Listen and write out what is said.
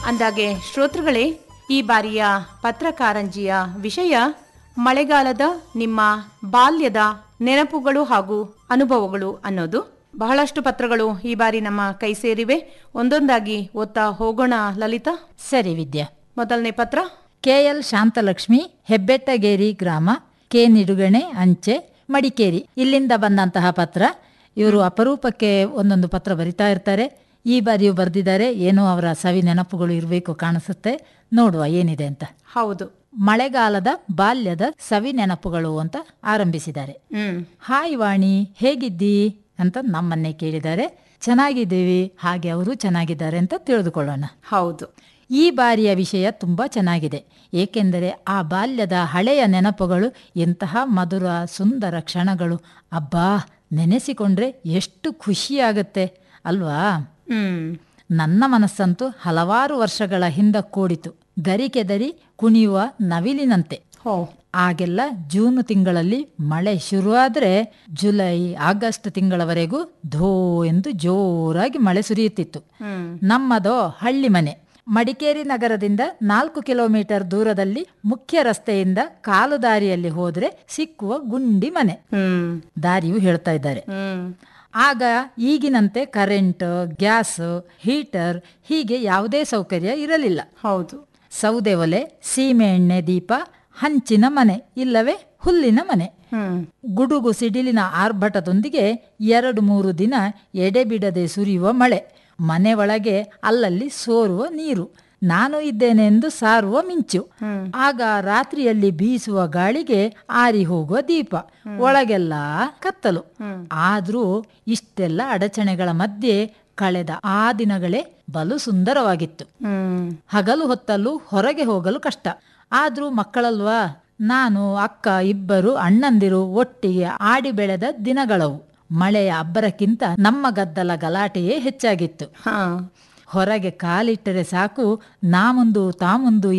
ಅಂದಾಗೆ ಶ್ರೋತೃಗಳೇ ಈ ಬಾರಿಯ ಪತ್ರಕಾರಂಜಿಯ ವಿಷಯ ಮಳೆಗಾಲದ ನಿಮ್ಮ ಬಾಲ್ಯದ ನೆನಪುಗಳು ಹಾಗೂ ಅನುಭವಗಳು ಅನ್ನೋದು ಬಹಳಷ್ಟು ಪತ್ರಗಳು ಈ ಬಾರಿ ನಮ್ಮ ಕೈ ಸೇರಿವೆ ಒಂದೊಂದಾಗಿ ಓದ್ತಾ ಹೋಗೋಣ ಲಲಿತಾ ಸರಿ ವಿದ್ಯಾ ಮೊದಲನೇ ಪತ್ರ ಕೆಎಲ್ ಶಾಂತಲಕ್ಷ್ಮಿ ಹೆಬ್ಬೆಟ್ಟಗೇರಿ ಗ್ರಾಮ ಕೆ ನಿಡುಗಣೆ ಅಂಚೆ ಮಡಿಕೇರಿ ಇಲ್ಲಿಂದ ಬಂದಂತಹ ಪತ್ರ ಇವರು ಅಪರೂಪಕ್ಕೆ ಒಂದೊಂದು ಪತ್ರ ಬರಿತಾ ಇರ್ತಾರೆ ಈ ಬಾರಿಯೂ ಬರೆದಿದ್ದಾರೆ ಏನೋ ಅವರ ಸವಿ ನೆನಪುಗಳು ಇರಬೇಕು ಕಾಣಿಸುತ್ತೆ ನೋಡುವ ಏನಿದೆ ಅಂತ ಹೌದು ಮಳೆಗಾಲದ ಬಾಲ್ಯದ ಸವಿ ನೆನಪುಗಳು ಅಂತ ಆರಂಭಿಸಿದ್ದಾರೆ ಹ್ಮ್ ಹಾಯ್ ವಾಣಿ ಹೇಗಿದ್ದೀ ಅಂತ ನಮ್ಮನ್ನೇ ಕೇಳಿದ್ದಾರೆ ಚೆನ್ನಾಗಿದ್ದೀವಿ ಹಾಗೆ ಅವರು ಚೆನ್ನಾಗಿದ್ದಾರೆ ಅಂತ ತಿಳಿದುಕೊಳ್ಳೋಣ ಹೌದು ಈ ಬಾರಿಯ ವಿಷಯ ತುಂಬ ಚೆನ್ನಾಗಿದೆ ಏಕೆಂದರೆ ಆ ಬಾಲ್ಯದ ಹಳೆಯ ನೆನಪುಗಳು ಎಂತಹ ಮಧುರ ಸುಂದರ ಕ್ಷಣಗಳು ಅಬ್ಬಾ ನೆನೆಸಿಕೊಂಡ್ರೆ ಎಷ್ಟು ಖುಷಿಯಾಗತ್ತೆ ಅಲ್ವಾ ಹ್ಮ್ ನನ್ನ ಮನಸ್ಸಂತೂ ಹಲವಾರು ವರ್ಷಗಳ ಹಿಂದ ಕೂಡಿತು ಗರಿಕೆದರಿ ಕುಣಿಯುವ ನವಿಲಿನಂತೆ ಹೋ ಆಗೆಲ್ಲ ಜೂನ್ ತಿಂಗಳಲ್ಲಿ ಮಳೆ ಶುರುವಾದರೆ ಜುಲೈ ಆಗಸ್ಟ್ ತಿಂಗಳವರೆಗೂ ಧೋ ಎಂದು ಜೋರಾಗಿ ಮಳೆ ಸುರಿಯುತ್ತಿತ್ತು ಹ್ಮ್ ನಮ್ಮದೋ ಹಳ್ಳಿ ಮನೆ ಮಡಿಕೇರಿ ನಗರದಿಂದ ನಾಲ್ಕು ಕಿಲೋಮೀಟರ್ ದೂರದಲ್ಲಿ ಮುಖ್ಯ ರಸ್ತೆಯಿಂದ ಕಾಲು ದಾರಿಯಲ್ಲಿ ಹೋದ್ರೆ ಸಿಕ್ಕುವ ಗುಂಡಿ ಮನೆ ಹ್ಮ್ ದಾರಿಯು ಹೇಳ್ತಾ ಇದ್ದಾರೆ ಹ್ಮ್ ಆಗ ಈಗಿನಂತೆ ಕರೆಂಟ್ ಗ್ಯಾಸ್ ಹೀಟರ್ ಹೀಗೆ ಯಾವುದೇ ಸೌಕರ್ಯ ಇರಲಿಲ್ಲ ಹೌದು ಸೌದೆ ಒಲೆ ಸೀಮೆ ಎಣ್ಣೆ ದೀಪ ಹಂಚಿನ ಮನೆ ಇಲ್ಲವೇ ಹುಲ್ಲಿನ ಮನೆ ಹ್ಮ್ ಗುಡುಗು ಸಿಡಿಲಿನ ಆರ್ಭಟದೊಂದಿಗೆ ಎರಡು ಮೂರು ದಿನ ಎಡೆಬಿಡದೆ ಸುರಿಯುವ ಮಳೆ ಮನೆ ಒಳಗೆ ಅಲ್ಲಲ್ಲಿ ಸೋರುವ ನೀರು ನಾನು ಇದ್ದೇನೆ ಎಂದು ಸಾರುವ ಮಿಂಚು ಆಗ ರಾತ್ರಿಯಲ್ಲಿ ಬೀಸುವ ಗಾಳಿಗೆ ಆರಿ ಹೋಗುವ ದೀಪ ಒಳಗೆಲ್ಲ ಕತ್ತಲು ಆದ್ರೂ ಇಷ್ಟೆಲ್ಲ ಅಡಚಣೆಗಳ ಮಧ್ಯೆ ಕಳೆದ ಆ ದಿನಗಳೇ ಬಲು ಸುಂದರವಾಗಿತ್ತು ಹ್ಮ್ ಹಗಲು ಹೊತ್ತಲ್ಲೂ ಹೊರಗೆ ಹೋಗಲು ಕಷ್ಟ ಆದ್ರೂ ಮಕ್ಕಳಲ್ವಾ ನಾನು ಅಕ್ಕ ಇಬ್ಬರು ಅಣ್ಣಂದಿರು ಒಟ್ಟಿಗೆ ಆಡಿ ಬೆಳೆದ ದಿನಗಳವು ಮಳೆಯ ಅಬ್ಬರಕ್ಕಿಂತ ನಮ್ಮ ಗದ್ದಲ ಗಲಾಟೆಯೇ ಹೆಚ್ಚಾಗಿತ್ತು ಹಾ ಹೊರಗೆ ಕಾಲಿಟ್ಟರೆ ಸಾಕು ನಾ ಮುಂದು ತಾ ಮುಂದು